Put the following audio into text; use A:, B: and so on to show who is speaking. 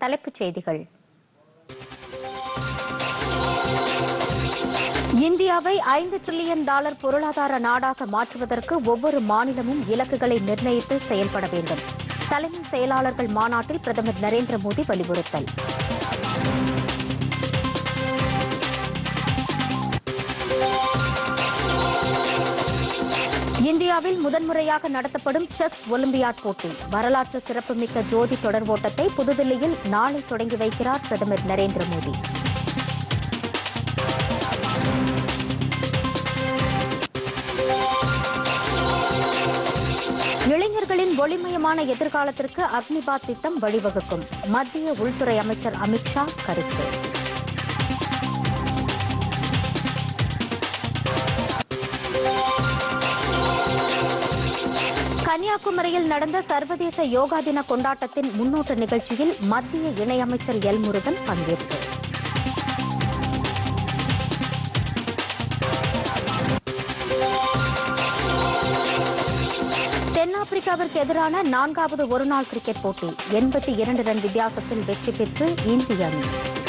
A: தலைப்புச் செய்திகள் இந்தியாவை ஐந்து டிரில்லியன் டாலர் பொருளாதார நாடாக மாற்றுவதற்கு ஒவ்வொரு மாநிலமும் இலக்குகளை நிர்ணயித்து செயல்பட வேண்டும் தலைமை செயலாளர்கள் மாநாட்டில் பிரதமர் நரேந்திர மோடி வலியுறுத்தல் இந்தியாவில் முதன்முறையாக நடத்தப்படும் செஸ் ஒலிம்பியாட் போட்டி வரலாற்று சிறப்புமிக்க ஜோதி தொடர் ஓட்டத்தை புதுதில்லியில் நாளை தொடங்கி வைக்கிறார் பிரதமர் நரேந்திர மோடி இளைஞர்களின் ஒளிமயமான எதிர்காலத்திற்கு அக்னிபாத் திட்டம் வழிவகுக்கும் மத்திய உள்துறை அமைச்சர் அமித்ஷா கருத்து கன்னியாகுமரியில் நடந்த சர்வதேச யோகா தின கொண்டாட்டத்தின் முன்னோட்ட நிகழ்ச்சியில் மத்திய இணையமைச்சர் எல் முருகன் பங்கேற்பு தென்னாப்பிரிக்காவிற்கு எதிரான நான்காவது ஒருநாள் கிரிக்கெட் போட்டி எண்பத்தி இரண்டு ரன் வித்தியாசத்தில் வெற்றி பெற்று இந்திய அணி